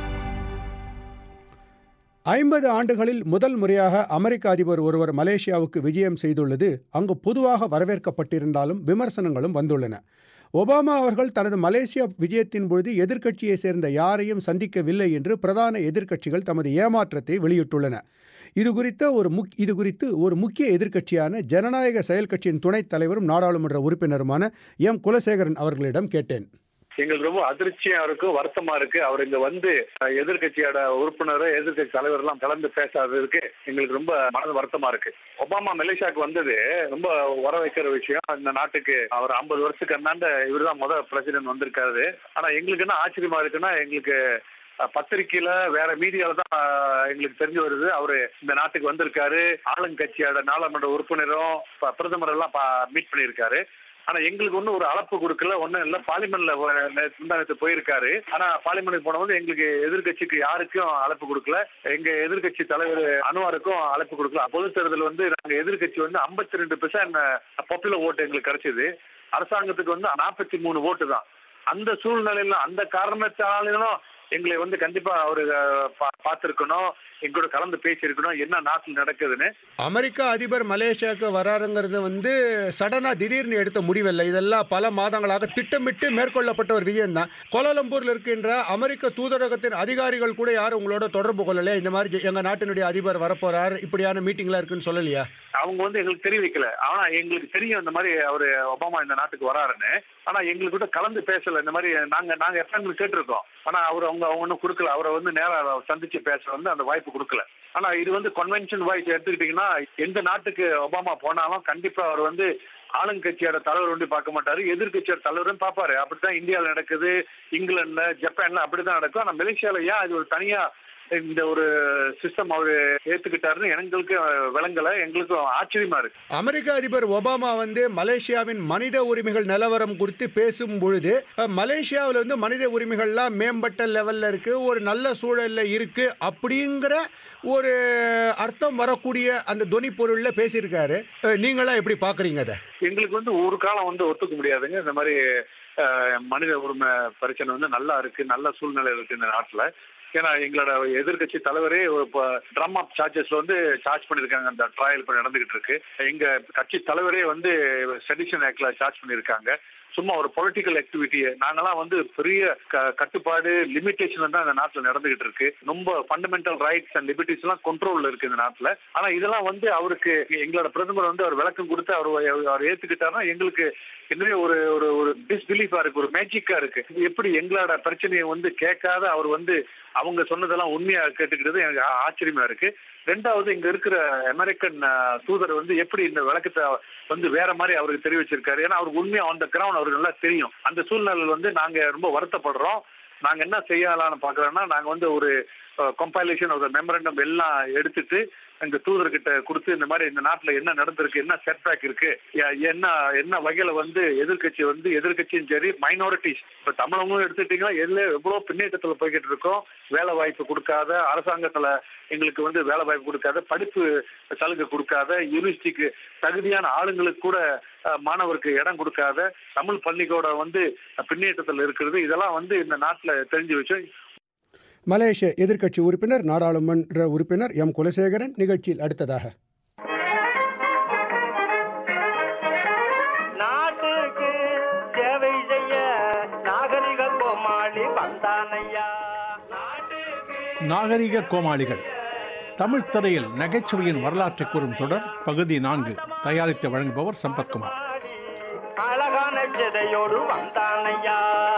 ஐம்பது ஆண்டுகளில் முதல் முறையாக அமெரிக்க அதிபர் ஒருவர் மலேசியாவுக்கு விஜயம் செய்துள்ளது அங்கு பொதுவாக வரவேற்கப்பட்டிருந்தாலும் விமர்சனங்களும் வந்துள்ளன ஒபாமா அவர்கள் தனது மலேசியா விஜயத்தின் பொழுது எதிர்க்கட்சியை சேர்ந்த யாரையும் சந்திக்கவில்லை என்று பிரதான எதிர்க்கட்சிகள் தமது ஏமாற்றத்தை வெளியிட்டுள்ளன இது குறித்த ஒரு முக் இது குறித்து ஒரு முக்கிய எதிர்க்கட்சியான ஜனநாயக செயல் கட்சியின் துணைத் தலைவரும் நாடாளுமன்ற உறுப்பினருமான எம் குலசேகரன் அவர்களிடம் கேட்டேன் எங்களுக்கு ரொம்ப அதிர்ச்சியா இருக்கும் வருத்தமா இருக்கு அவர் இங்க வந்து அஹ், எதிர்க்கட்சியோட உறுப்பினர் எதிர்க்கட்சி தலைவர் எல்லாம் கலந்து பேசாததுக்கு எங்களுக்கு ரொம்ப மனது வருத்தமா இருக்கு ஒபாமா மலேசியாவுக்கு வந்தது ரொம்ப வர வைக்கிற விஷயம் இந்த நாட்டுக்கு அவர் ஐம்பது வருஷத்துக்கு அண்ணாண்ட இவர் தான் முதல் பிரசிடென்ட் வந்திருக்காரு ஆனா எங்களுக்கு என்ன ஆச்சரியமா இருக்குன்னா எங்களுக்கு அஹ், பத்திரிக்கையில வேற மீடியால தான் அஹ், எங்களுக்கு தெரிஞ்சு வருது அவரு இந்த நாட்டுக்கு வந்திருக்காரு ஆளுங்கட்சியோட நாடாளுமன்ற உறுப்பினரும் ப- பிரதமர் எல்லாம் மீட் பண்ணியிருக்காரு ஆனா எங்களுக்கு ஒன்றும் ஒரு அழைப்பு கொடுக்கல ஒன்றும் இல்லை பார்லிமெண்ட்ல முந்தானத்து போயிருக்காரு ஆனா பார்லிமெண்ட்டுக்கு போனபோது எங்களுக்கு எதிர்க்கட்சிக்கு யாருக்கும் அழைப்பு கொடுக்கல எங்க எதிர்க்கட்சி தலைவர் அனுவாருக்கும் அழைப்பு கொடுக்கல பொது தேர்தல் வந்து நாங்க எதிர்க்கட்சி வந்து ஐம்பத்தி ரெண்டு பெர்சன்ட் பாப்புலர் ஓட்டு எங்களுக்கு கிடைச்சது அரசாங்கத்துக்கு வந்து நாற்பத்தி மூணு ஓட்டு தான் அந்த சூழ்நிலையில அந்த காரணத்தாலும் எங்களை வந்து கண்டிப்பா அவரு அஹ், பா- பார்த்திருக்கணும் எங்களோட கலந்து பேசியிருக்கணும் என்ன நாட்டில் நடக்குதுன்னு அமெரிக்க அதிபர் மலேசியாவுக்கு வராருங்கிறது வந்து சடனாக திடீர்னு எடுத்த முடிவில்லை இதெல்லாம் பல மாதங்களாக திட்டமிட்டு மேற்கொள்ளப்பட்ட ஒரு விஜயம் தான் கோலாலம்பூரில் இருக்கின்ற அமெரிக்க தூதரகத்தின் அதிகாரிகள் கூட யாரும் உங்களோட தொடர்பு கொள்ளலையா இந்த மாதிரி ஜெ- எங்க நாட்டினுடைய அதிபர் வரப்போறார் இப்படியான மீட்டிங்லாம் இருக்குன்னு சொல்லலையா அவங்க வந்து எங்களுக்கு தெரிவிக்கல ஆனா எங்களுக்கு தெரியும் இந்த மாதிரி அவரு ஒபாமா இந்த நாட்டுக்கு வராருன்னு ஆனா எங்களுக்கு கூட கலந்து பேசல இந்த மாதிரி நாங்க நாங்க எஃப்எம் கேட்டிருக்கோம் ஆனா அவர் அவங்க அவங்க ஒன்றும் கொடுக்கல அவரை வந்து நேரா சந்திச்சு பேச வந்து அந்த வாய்ப்பு கொடுக்கல ஆனா இது வந்து கன்வென்ஷன் வாய்ஸ் எடுத்துக்கிட்டீங்கன்னா எந்த நாட்டுக்கு ஒபாமா போனாலும் கண்டிப்பா அவர் வந்து ஆளுங்கட்சியோட தலைவர் வந்து பார்க்க மாட்டாரு எதிர்கட்சியோட தலைவரும் பார்ப்பாரு அப்படித்தான் இந்தியாவில் நடக்குது இங்கிலாந்துல ஜப்பான்ல அப்படிதான் நடக்கும் ஆனா மலேசியால ஏன் அது ஒரு தனியா இந்த ஒரு சிஸ்டம் அவரு ஏத்துக்கிட்டாருன்னு எங்களுக்கு விளங்கல எங்களுக்கும் ஆச்சரியமா இருக்கு அமெரிக்க அதிபர் ஒபாமா வந்து மலேசியாவின் மனித உரிமைகள் நிலவரம் குறித்து பேசும் பொழுது அஹ், மலேசியாவில் வந்து மனித உரிமைகள்லாம் மேம்பட்ட லெவல்ல இருக்கு ஒரு நல்ல சூழல்ல இருக்கு அப்படிங்கிற ஒரு அர்த்தம் வரக்கூடிய அந்த துணி பொருள்ல பேசியிருக்காரு அஹ், நீங்களாம் எப்படி பாக்குறீங்க அதை எங்களுக்கு வந்து ஒரு காலம் வந்து ஒத்துக்க முடியாதுங்க இந்த மாதிரி அஹ், மனித உரிமை பிரச்சனை வந்து நல்லா இருக்கு நல்ல சூழ்நிலை இருக்கு இந்த நாட்டுல ஏன்னா எங்களோட எதிர்க்கட்சி தலைவரே இப்போ ட்ரம் ஆஃப் சார்ஜஸ்ல வந்து சார்ஜ் பண்ணிருக்காங்க அந்த ட்ரையல் இப்போ நடந்துகிட்டு இருக்கு எங்க கட்சி தலைவரே வந்து செடிஷன் ஆக்ட்ல சார்ஜ் பண்ணிருக்காங்க சும்மா ஒரு பொலிட்டிக்கல் ஆக்டிவிட்டி நாங்கெல்லாம் வந்து பெரிய க- கட்டுப்பாடு லிமிடேஷன் தான் இந்த நாட்டுல நடந்துகிட்டு இருக்கு ரொம்ப ஃபண்டமெண்டல் ரைட்ஸ் அண்ட் லிபர்ட்டிஸ் எல்லாம் கண்ட்ரோல்ல இருக்கு இந்த நாட்டுல ஆனா இதெல்லாம் வந்து அவருக்கு எங்களோட பிரதமர் வந்து அவர் விளக்கம் கொடுத்து அவர் அவர் ஏத்துக்கிட்டாருன்னா எங்களுக்கு இன்னும் ஒரு ஒரு ஒரு டிஸ்பிலீஃபா இருக்கு ஒரு மேஜிக்கா இருக்கு இது எப்படி எங்களோட பிரச்சனையை வந்து கேட்காத அவர் வந்து அவங்க சொன்னதெல்லாம் உண்மையா கேட்டுக்கிட்டது எனக்கு ஆ- ஆச்சரியமா இருக்கு ரெண்டாவது இங்க இருக்கிற அமெரிக்கன் அஹ், தூதர் வந்து எப்படி இந்த விளக்கத்தை வந்து வேற மாதிரி அவருக்கு தெரிவிச்சிருக்காரு ஏன்னா அவருக்கு உண்மையா ஆன் த கிரவுண்ட் அவருக்கு நல்லா தெரியும் அந்த சூழ்நிலையில் வந்து நாங்க ரொம்ப வருத்தப்படுறோம் நாங்க என்ன செய்யலாம்னு பாக்குறோம்னா நாங்க வந்து ஒரு கம்பைலேஷன் ஒரு மெமரண்டம் எல்லாம் எடுத்துட்டு எங்க தூதர்கிட்ட கொடுத்து இந்த மாதிரி இந்த நாட்டுல என்ன நடந்திருக்கு என்ன செட்பேக் இருக்கு ய- என்ன என்ன வகையில வந்து எதிர்க்கட்சி வந்து எதிர்க்கட்சியும் சரி மைனாரிட்டிஸ் இப்ப தமிழங்களும் எடுத்துட்டீங்கன்னா எதுல எவ்வளவு பின்னேற்றத்துல போய்கிட்டு இருக்கோம் வேலை வாய்ப்பு கொடுக்காத அரசாங்கத்துல எங்களுக்கு வந்து வேலை வாய்ப்பு கொடுக்காத படிப்பு சலுகை கொடுக்காத யூனிவர்சிட்டிக்கு தகுதியான ஆளுங்களுக்கு கூட அஹ், மாணவருக்கு இடம் கொடுக்காத தமிழ் பள்ளிக்கூட வந்து பின்னேற்றத்துல இருக்கிறது இதெல்லாம் வந்து இந்த நாட்டுல தெரிஞ்சு வச்சு மலேசிய எதிர்க்கட்சி உறுப்பினர் நாடாளுமன்ற உறுப்பினர் எம் குலசேகரன் நிகழ்ச்சியில் அடுத்ததாக நாட்டுக்கு சேவை செய்ய நாகரிக கோமாளி வந்தானையா நாகரிக கோமாளிகள் தமிழ் திரையில் நகைச்சுவையின் வரலாற்றை கூறும் தொடர் பகுதி நான்கு தயாரித்து வழங்குபவர் சம்பத்குமார் அழகான சிதையோடு வந்தானையா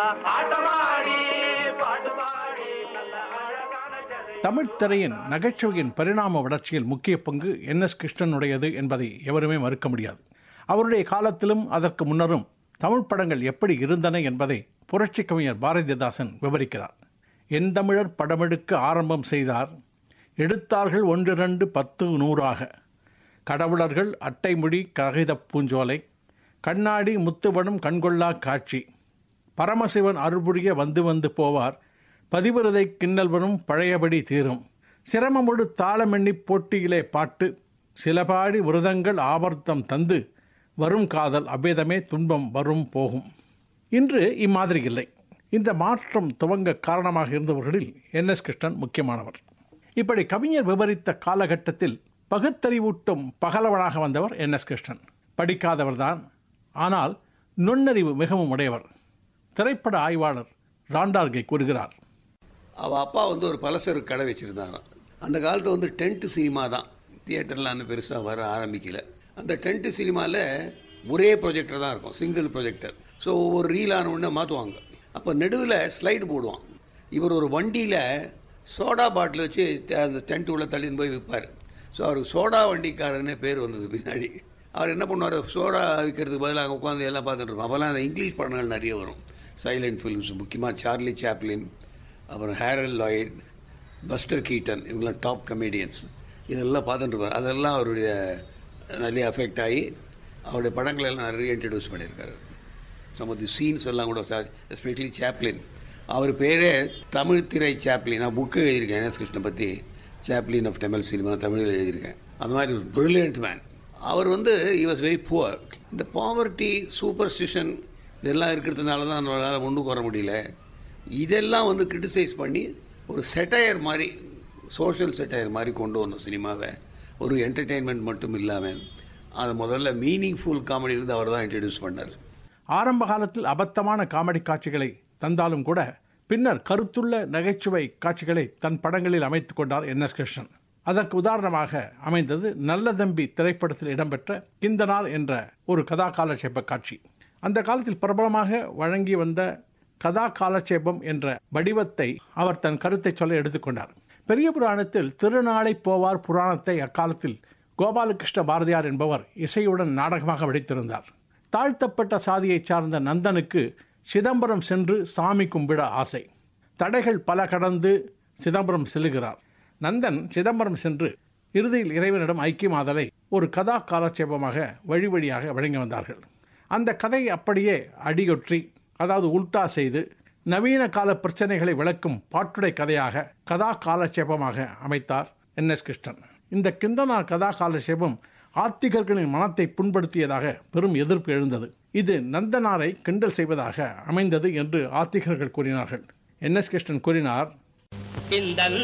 ஆட்டமாடி பாட்டு பாடி நல்ல அழகான தமிழ் திரையின் நகைச்சுவையின் பரிணாம வளர்ச்சியில் முக்கிய பங்கு என் எஸ் கிருஷ்ணனுடையது என்பதை எவருமே மறுக்க முடியாது அவருடைய காலத்திலும் அதற்கு முன்னரும் தமிழ் படங்கள் எப்படி இருந்தன என்பதை புரட்சி கவிஞர் பாரதிதாசன் விவரிக்கிறார் என் தமிழர் படமெடுக்க ஆரம்பம் செய்தார் எடுத்தார்கள் ஒன்றிரண்டு பத்து நூறாக கடவுளர்கள் அட்டைமுடி ககிதப் பூஞ்சோலை கண்ணாடி முத்துவனம் கண்கொள்ளா காட்சி பரமசிவன் அருள்புரிய வந்து வந்து போவார் பதிவிரதை கிண்ணல் வரும் பழையபடி தீரும் சிரமமொடு தாளமெண்ணி போட்டியிலே பாட்டு சிலபாடி விரதங்கள் ஆவர்த்தம் தந்து வரும் காதல் அவ்விதமே துன்பம் வரும் போகும் இன்று இம்மாதிரி இல்லை இந்த மாற்றம் துவங்க காரணமாக இருந்தவர்களில் என் எஸ் கிருஷ்ணன் முக்கியமானவர் இப்படி கவிஞர் விவரித்த காலகட்டத்தில் பகுத்தறிவூட்டும் பகலவனாக வந்தவர் என் எஸ் கிருஷ்ணன் படிக்காதவர்தான் ஆனால் நுண்ணறிவு மிகவும் உடையவர் திரைப்பட ஆய்வாளர் ராண்டார்கை கூறுகிறார் அவள் அப்பா வந்து ஒரு பலசருக்கு கடை வச்சுருந்தாராம் அந்த காலத்தில் வந்து டென்ட்டு சினிமா தான் தியேட்டர்லாம் பெருசாக வர ஆரம்பிக்கல அந்த டென்ட்டு சினிமாவில் ஒரே ப்ரொஜெக்டர் தான் இருக்கும் சிங்கிள் ப்ரொஜெக்டர் ஸோ ஒவ்வொரு ரீலான உடனே மாற்றுவாங்க அப்போ நடுவில் ஸ்லைடு போடுவான் இவர் ஒரு வண்டியில் சோடா பாட்டில் வச்சு த- அந்த டென்ட் உள்ள தள்ளின்னு போய் விற்பார் ஸோ அவருக்கு சோடா வண்டிக்காரனே பேர் வந்தது பின்னாடி அவர் என்ன பண்ணுவார் சோடா விற்கிறதுக்கு பதிலாக உட்காந்து எல்லாம் பார்த்துட்டு இருப்போம் அப்போல்லாம் அந்த இங்கிலீஷ் படங்கள் நிறைய வரும் சைலண்ட் ஃபிலிம்ஸ் முக்கியமாக சார்லி சாப்ளின் அப்புறம் ஹேரல் லாய்ட் பஸ்டர் கீட்டன் இவங்களாம் டாப் கமெடியன்ஸ் இதெல்லாம் பார்த்துட்டு இருப்பார் அதெல்லாம் அவருடைய நிறைய அஃபெக்ட் ஆகி அவருடைய படங்களை எல்லாம் நிறைய இன்ட்ரடியூஸ் பண்ணியிருக்காரு சம் ஆஃப் தி சீன்ஸ் எல்லாம் கூட எஸ்பெஷலி சாப்ளின் அவர் பேரே தமிழ் திரை சாப்ளின் நான் புக்கு எழுதியிருக்கேன் என் எஸ் கிருஷ்ணனை பற்றி சாப்ளின் ஆஃப் தமிழ் சினிமா தமிழில் எழுதியிருக்கேன் அந்த மாதிரி ஒரு பிரில்லியன்ட் மேன் அவர் வந்து he was வெரி புவர் இந்த பாவர்ட்டி சூப்பர்ஸ்டிஷன் இதெல்லாம் இருக்கிறதுனால தான் நம்மளால் முன்னுக்கு வர முடியல இதெல்லாம் வந்து கிரிட்டிசைஸ் பண்ணி ஒரு செட்டையர் மாதிரி சோஷியல் செட்டையர் மாதிரி கொண்டு வரணும் சினிமாவை ஒரு என்டர்டெயின்மெண்ட் மட்டும் இல்லாமல் அது முதல்ல மீனிங்ஃபுல் காமெடி இருந்து அவர் தான் இன்ட்ரடியூஸ் பண்ணார் ஆரம்ப காலத்தில் அபத்தமான காமெடி காட்சிகளை தந்தாலும் கூட பின்னர் கருத்துள்ள நகைச்சுவை காட்சிகளை தன் படங்களில் அமைத்துக் கொண்டார் என் எஸ் கிருஷ்ணன் அதற்கு உதாரணமாக அமைந்தது நல்ல தம்பி திரைப்படத்தில் இடம்பெற்ற கிந்தனார் என்ற ஒரு கதா காலட்சேப காட்சி அந்த காலத்தில் பிரபலமாக வழங்கி வந்த கதா காலட்சேபம் என்ற வடிவத்தை அவர் தன் கருத்தை சொல்ல எடுத்துக்கொண்டார் பெரிய புராணத்தில் திருநாளை போவார் புராணத்தை அக்காலத்தில் கோபாலகிருஷ்ண பாரதியார் என்பவர் இசையுடன் நாடகமாக வடித்திருந்தார் தாழ்த்தப்பட்ட சாதியைச் சார்ந்த நந்தனுக்கு சிதம்பரம் சென்று சாமி கும்பிட ஆசை தடைகள் பல கடந்து சிதம்பரம் செல்லுகிறார் நந்தன் சிதம்பரம் சென்று இறுதியில் இறைவனிடம் ஐக்கியமாதலை ஒரு கதா காலட்சேபமாக வழி வழியாக வழங்கி வந்தார்கள் அந்த கதை அப்படியே அடியொற்றி அதாவது உல்டா செய்து நவீன கால பிரச்சனைகளை விளக்கும் பாட்டுடை கதையாக கதா காலட்சேபமாக அமைத்தார் என் எஸ் கிருஷ்ணன் இந்த கிந்தனார் கதா காலட்சேபம் ஆத்திகர்களின் மனத்தை புண்படுத்தியதாக பெரும் எதிர்ப்பு எழுந்தது இது நந்தனாரை கிண்டல் செய்வதாக அமைந்தது என்று ஆத்திகர்கள் கூறினார்கள் என் எஸ் கிருஷ்ணன் கூறினார் கிண்டல்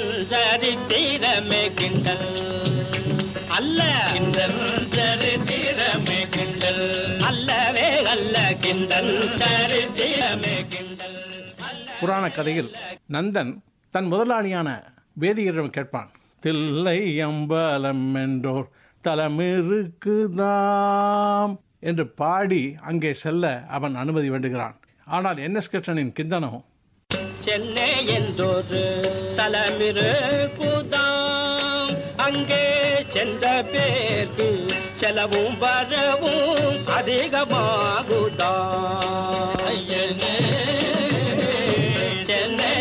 சரித்திரமே கிண்டல் அல்ல கிண்டல் சரித்திரமே கிண்டல் அல்லவே அல்ல கிண்டல் சரித்திரமே கிண்டல் புராண கதையில் நந்தன் தன் முதலாளியான வேதியரிடம் கேட்பான் தில்லை அம்பலம் என்றோர் தலமிருக்குதாம் என்று பாடி அங்கே செல்ல அவன் அனுமதி வேண்டுகிறான் ஆனால் என் எஸ் கிருஷ்ணனின் கிந்தனோ சென்னை என்றொரு தலமிருக்குதாம் அங்கே சென்ற பேருக்கு செலவும் வரவும் அதிகமாகுதாம் ஐயனே சென்னை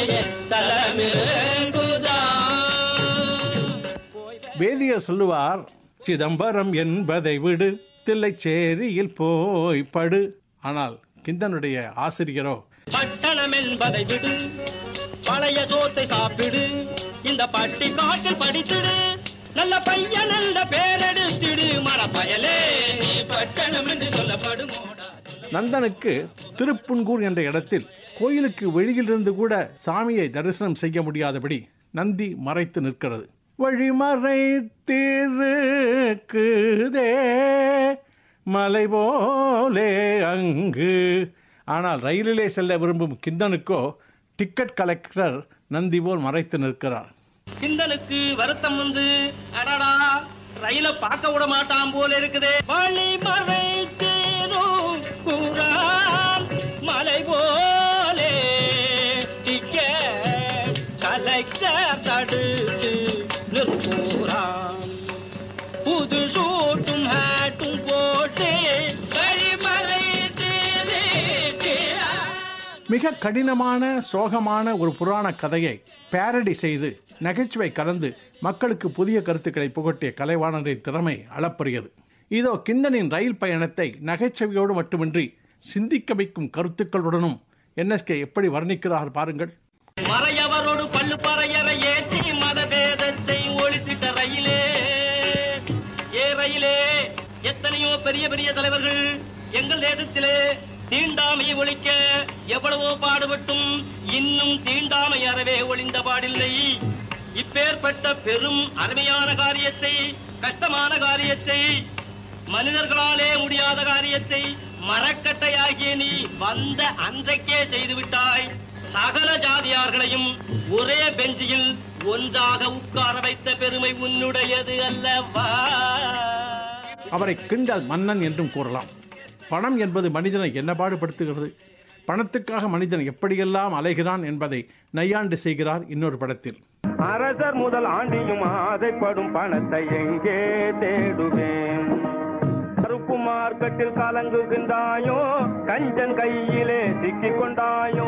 தலமிருக்குதாம் வேதியர் சொல்லுவார் சிதம்பரம் என்பதை விடு தில்லைச்சேரியில் போய் படு ஆனால் கிந்தனுடைய ஆசிரியரோ பட்டணம் என்பதை விடு பழைய சோத்தை சாப்பிடு இந்த பட்டி காட்டில் படித்திடு நல்ல பையன் நல்ல பேரெடுத்திடு மரப்பயலே நீ பட்டணம் என்று சொல்லப்படும் நந்தனுக்கு திருப்புன்கூர் என்ற இடத்தில் கோயிலுக்கு வெளியிலிருந்து கூட சாமியை தரிசனம் செய்ய முடியாதபடி நந்தி மறைத்து நிற்கிறது வழிமறைத்திருக்குதே மலை போலே அங்கு ஆனால் ரயிலிலே செல்ல விரும்பும் கிந்தனுக்கோ டிக்கெட் கலெக்டர் நந்தி போல் மறைத்து நிற்கிறார் கிண்டலுக்கு வருத்தம் வந்து அடடா ரயில பார்க்க விட மாட்டான் போல இருக்குதே வழி மறைத்தேனும் கூறாம் மலை போலே டிக்கெட் கலெக்டர் தடுத்து நிற்கூறாம் புது சூட்டும் ஹேட்டும் போட்டு வழி மறைத்தேனே மிக கடினமான சோகமான ஒரு புராண கதையை பேரடி செய்து நகைச்சுவை கலந்து மக்களுக்கு புதிய கருத்துக்களை புகட்டிய கலைவாணரின் திறமை அளப்பரியது இதோ கிந்தனின் ரயில் பயணத்தை நகைச்சுவையோடு மட்டுமின்றி சிந்திக்க வைக்கும் கருத்துக்களுடனும் என்எஸ்கே எப்படி வர்ணிக்கிறார் பாருங்கள் மறையவரோடு பல்லு பறையறை ஏற்றி மதபேதத்தை ஒழித்திட்ட ரயிலே ஏ ரயிலே எத்தனையோ பெரிய பெரிய தலைவர்கள் எங்கள் தேசத்திலே தீண்டாமையை ஒழிக்க எவ்வளவோ பாடுபட்டும் இன்னும் தீண்டாமை அறவே ஒளிந்த பாடில்லை இப்பேற்பட்ட பெரும் அருமையான காரியத்தை கஷ்டமான காரியத்தை மனிதர்களாலே முடியாத காரியத்தை மரக்கட்டையாகிய நீ வந்த அன்றைக்கே செய்து விட்டாய் சகல ஜாதியார்களையும் ஒரே பெஞ்சில் ஒன்றாக உட்கார வைத்த பெருமை உன்னுடையது அல்லவா அவரை கிண்டல் மன்னன் என்றும் கூறலாம் பணம் என்பது மனிதனை என்ன பாடுபடுத்துகிறது பணத்துக்காக மனிதன் எப்படியெல்லாம் அலைகிறான் என்பதை நையாண்டு செய்கிறார் இன்னொரு படத்தில் அரசர் முதல் ஆண்டியும் ஆசைப்படும் பணத்தை எங்கே தேடுவேன் கருப்பு மார்க்கெட்டில் கலங்குகின்றாயோ கஞ்சன் கையிலே சிக்கிக் கொண்டாயோ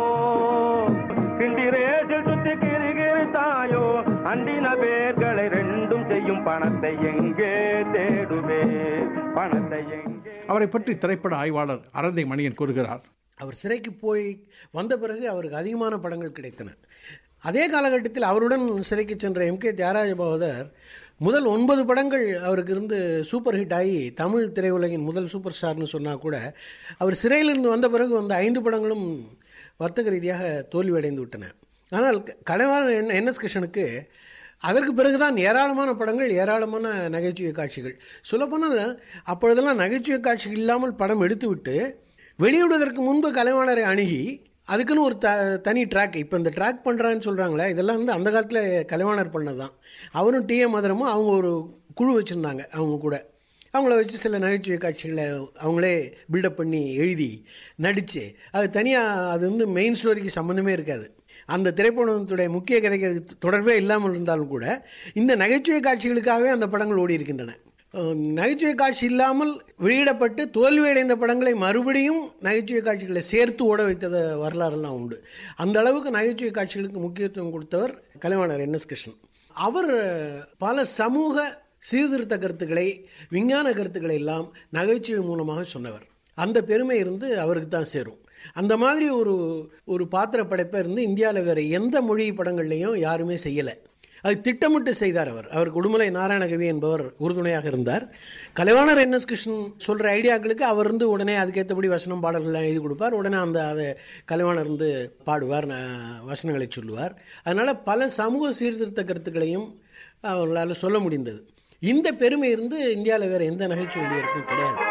கிண்டிரேசில் சுத்தி கிரிகிரித்தாயோ அண்டின பேர்களை ரெண்டும் செய்யும் பணத்தை எங்கே தேடுவே பணத்தை எங்கே அவரை பற்றி திரைப்பட ஆய்வாளர் அரந்தை மணியன் கூறுகிறார் அவர் சிறைக்கு போய் வந்த பிறகு அவருக்கு அதிகமான படங்கள் கிடைத்தன அதே காலகட்டத்தில் அவருடன் சிறைக்கு சென்ற எம் கே தியாகராஜ பகவதர் முதல் ஒன்பது படங்கள் அவருக்கு இருந்து சூப்பர் ஹிட் ஆகி தமிழ் திரையுலகின் முதல் சூப்பர் ஸ்டார்னு சொன்னால் கூட அவர் சிறையிலிருந்து வந்த பிறகு வந்த ஐந்து படங்களும் வர்த்தக ரீதியாக தோல்வியடைந்து விட்டன ஆனால் கலைவாணர் என் என்எஸ் கிருஷ்ணனுக்கு அதற்கு பிறகுதான் ஏராளமான படங்கள் ஏராளமான நகைச்சுவை காட்சிகள் சொல்லப்போனால் அப்பொழுதெல்லாம் நகைச்சுவை காட்சிகள் இல்லாமல் படம் எடுத்துவிட்டு வெளியிடுவதற்கு முன்பு கலைவாணரை அணுகி அதுக்குன்னு ஒரு த தனி ட்ராக் இப்போ இந்த ட்ராக் பண்ணுறான்னு சொல்கிறாங்களே இதெல்லாம் வந்து அந்த காலத்தில் கலைவாணர் பண்ணது தான் அவரும் டி எம் மதுரமும் அவங்க ஒரு குழு வச்சுருந்தாங்க அவங்க கூட அவங்கள வச்சு சில நகைச்சுவை காட்சிகளை அவங்களே பில்டப் பண்ணி எழுதி நடித்து அது தனியாக அது வந்து மெயின் ஸ்டோரிக்கு சம்மந்தமே இருக்காது அந்த திரைப்படத்துடைய முக்கிய கதைக்கு அதுக்கு தொடர்பே இல்லாமல் இருந்தாலும் கூட இந்த நகைச்சுவை காட்சிகளுக்காகவே அந்த படங்கள் ஓடி இருக்கின்றன அஹ் நகைச்சுவை காட்சி இல்லாமல் வெளியிடப்பட்டு தோல்வியடைந்த படங்களை மறுபடியும் நகைச்சுவை காட்சிகளை சேர்த்து ஓட வைத்தத வரலாறுலாம் உண்டு அந்த அளவுக்கு நகைச்சுவை காட்சிகளுக்கு முக்கியத்துவம் கொடுத்தவர் கலைவாணர் என் எஸ் கிருஷ்ணன் அவர் பல சமூக சீர்திருத்த கருத்துக்களை விஞ்ஞான கருத்துக்களை எல்லாம் நகைச்சுவை மூலமாக சொன்னவர் அந்த பெருமை இருந்து அவருக்கு தான் சேரும் அந்த மாதிரி ஒரு ஒரு பாத்திர படைப்பை இருந்து இந்தியாவில் வேறு எந்த மொழி படங்கள்லையும் யாருமே செய்யலை அது திட்டமிட்டு செய்தார் அவர் அவர் உடுமலை நாராயணகவி என்பவர் உறுதுணையாக இருந்தார் கலைவாணர் என் எஸ் கிருஷ்ணன் சொல்கிற ஐடியாக்களுக்கு அவர் இருந்து உடனே அதுக்கேற்றபடி வசனம் பாடல்கள்லாம் எழுதி கொடுப்பார் உடனே அந்த அதை கலைவாணர் இருந்து பாடுவார் ந- வசனங்களை சொல்லுவார் அதனால் பல சமூக சீர்திருத்த கருத்துக்களையும் அவர்களால் சொல்ல முடிந்தது இந்த பெருமை இருந்து இந்தியாவில் வேறு எந்த நகைச்சுவை நடிகருக்கும் கிடையாது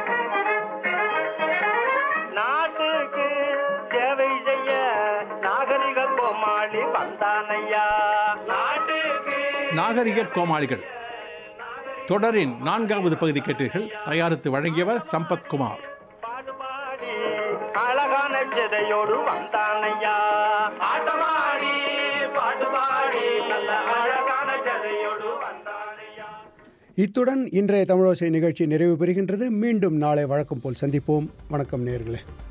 நாட்டுக்கு சேவை செய்ய நாகரிக கோமாளி வந்தானையா நாட்டுக்கு நாகரிக கோமாளிகள் தொடரின் நான்காவது பகுதி கேட்டீர்கள் தயாரித்து வழங்கியவர் இத்துடன் இன்றைய தமிழோசை நிகழ்ச்சி நிறைவு பெறுகின்றது மீண்டும் நாளை வழக்கம் போல் சந்திப்போம் வணக்கம் நேர்களே